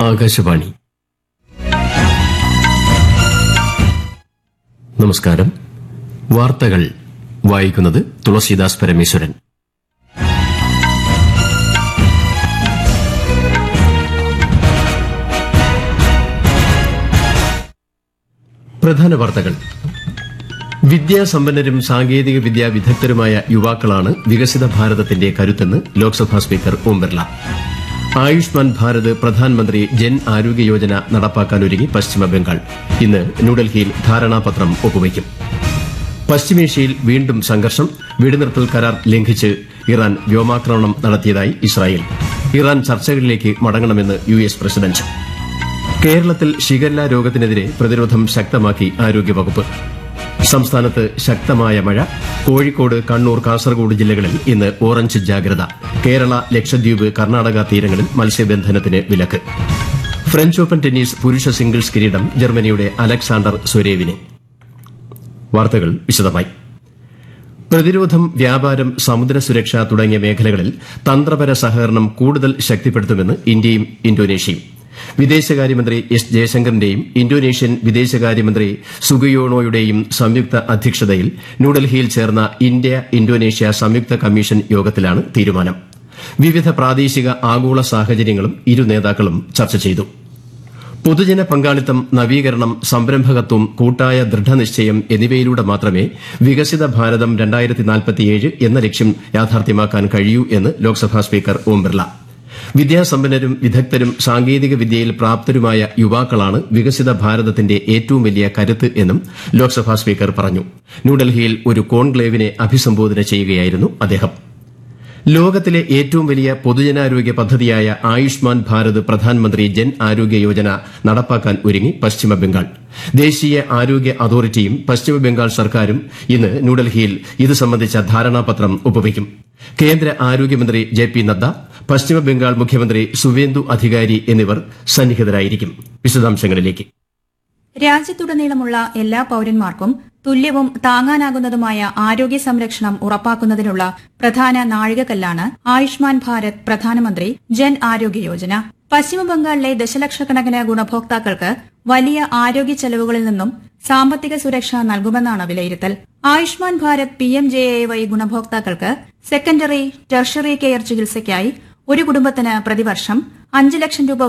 ആകാശവാണി നമസ്കാരം വാർത്തകൾ വായിക്കുന്നത് തുളസീദാസ് പരമേശ്വരൻ പ്രധാന വാർത്തകൾ വിദ്യാസമ്പന്നരും സാങ്കേതിക വിദ്യാ വിദഗ്ധരുമായ യുവാക്കളാണ് വികസിത ഭാരതത്തിന്റെ കരുത്തെന്ന് ലോക്സഭാ സ്പീക്കർ ഓം ബിർള ആയുഷ്മാൻ ഭാരത് പ്രധാനമന്ത്രി ജൻ ആരോഗ്യ യോജന നടപ്പാക്കാനൊരുങ്ങി പശ്ചിമബംഗാൾ ഇന്ന് ന്യൂഡൽഹിയിൽ ധാരണാപത്രം ഒപ്പുവയ്ക്കും പശ്ചിമേഷ്യയിൽ വീണ്ടും സംഘർഷം വെടിനിർത്തൽ കരാർ ലംഘിച്ച് ഇറാൻ വ്യോമാക്രമണം നടത്തിയതായി ഇസ്രായേൽ ഇറാൻ ചർച്ചകളിലേക്ക് മടങ്ങണമെന്ന് യു എസ് പ്രസിഡന്റ് കേരളത്തിൽ ഷിഗല്ല രോഗത്തിനെതിരെ പ്രതിരോധം ശക്തമാക്കി ആരോഗ്യവകുപ്പ് സംസ്ഥാനത്ത് ശക്തമായ മഴ കോഴിക്കോട് കണ്ണൂർ കാസർഗോഡ് ജില്ലകളിൽ ഇന്ന് ഓറഞ്ച് ജാഗ്രത കേരള ലക്ഷദ്വീപ് കർണാടക തീരങ്ങളിൽ മത്സ്യബന്ധനത്തിന് വിലക്ക് ഫ്രഞ്ച് ഓപ്പൺ ടെന്നീസ് പുരുഷ സിംഗിൾസ് കിരീടം ജർമ്മനിയുടെ അലക്സാണ്ടർ സ്വരേവിന് വാർത്തകൾ വിശദമായി പ്രതിരോധം വ്യാപാരം സമുദ്ര സുരക്ഷ തുടങ്ങിയ മേഖലകളിൽ തന്ത്രപര സഹകരണം കൂടുതൽ ശക്തിപ്പെടുത്തുമെന്ന് ഇന്ത്യയും ഇന്തോനേഷ്യയും വിദേശകാര്യമന്ത്രി എസ് ജയശങ്കറിന്റെയും ഇന്തോനേഷ്യൻ വിദേശകാര്യമന്ത്രി സുഗിയോണോയുടെയും സംയുക്ത അധ്യക്ഷതയിൽ ന്യൂഡൽഹിയിൽ ചേർന്ന ഇന്ത്യ ഇന്തോനേഷ്യ സംയുക്ത കമ്മീഷൻ യോഗത്തിലാണ് തീരുമാനം വിവിധ പ്രാദേശിക ആഗോള സാഹചര്യങ്ങളും ഇരു നേതാക്കളും ചർച്ച ചെയ്തു പൊതുജന പങ്കാളിത്തം നവീകരണം സംരംഭകത്വം കൂട്ടായ ദൃഢനിശ്ചയം എന്നിവയിലൂടെ മാത്രമേ വികസിത ഭാരതം എന്ന ലക്ഷ്യം യാഥാർത്ഥ്യമാക്കാൻ കഴിയൂ എന്ന് ലോക്സഭാ സ്പീക്കർ ഓം ബിർള വിദ്യാസമ്പന്നരും വിദഗ്ധരും സാങ്കേതിക വിദ്യയിൽ പ്രാപ്തരുമായ യുവാക്കളാണ് വികസിത ഭാരതത്തിന്റെ ഏറ്റവും വലിയ കരുത്ത് എന്നും ലോക്സഭാ സ്പീക്കർ പറഞ്ഞു ന്യൂഡൽഹിയിൽ ഒരു കോൺക്ലേവിനെ അഭിസംബോധന ചെയ്യുകയായിരുന്നു അദ്ദേഹം ലോകത്തിലെ ഏറ്റവും വലിയ പൊതുജനാരോഗ്യ പദ്ധതിയായ ആയുഷ്മാൻ ഭാരത് പ്രധാനമന്ത്രി ജൻ ആരോഗ്യ യോജന നടപ്പാക്കാൻ ഒരുങ്ങി പശ്ചിമബംഗാൾ ദേശീയ ആരോഗ്യ അതോറിറ്റിയും പശ്ചിമബംഗാൾ സർക്കാരും ഇന്ന് ന്യൂഡൽഹിയിൽ ഇത് സംബന്ധിച്ച ധാരണാപത്രം ഒപ്പുവയ്ക്കും കേന്ദ്ര ആരോഗ്യമന്ത്രി ജെ പി നദ്ദ പശ്ചിമബംഗാൾ മുഖ്യമന്ത്രി സുവേന്ദു അധികാരി എന്നിവർ സന്നിഹിതരായിരിക്കും വിശദാംശങ്ങളിലേക്ക് രാജ്യത്തുടനീളമുള്ള എല്ലാ പൌരന്മാർക്കും തുല്യവും താങ്ങാനാകുന്നതുമായ ആരോഗ്യ സംരക്ഷണം ഉറപ്പാക്കുന്നതിനുള്ള പ്രധാന നാഴികക്കല്ലാണ് ആയുഷ്മാൻ ഭാരത് പ്രധാനമന്ത്രി ജൻ ആരോഗ്യ യോജന പശ്ചിമബംഗാളിലെ ദശലക്ഷക്കണക്കിന് ഗുണഭോക്താക്കൾക്ക് വലിയ ആരോഗ്യ ചെലവുകളിൽ നിന്നും സാമ്പത്തിക സുരക്ഷ നൽകുമെന്നാണ് വിലയിരുത്തൽ Ayushman Bharat P M J A Y ഗുണഭോക്താക്കൾക്ക് സെക്കൻഡറി ടെർഷറി കെയർ ചികിത്സയ്ക്കായി ഒരു കുടുംബത്തിന് പ്രതിവർഷം അഞ്ച് ലക്ഷം രൂപ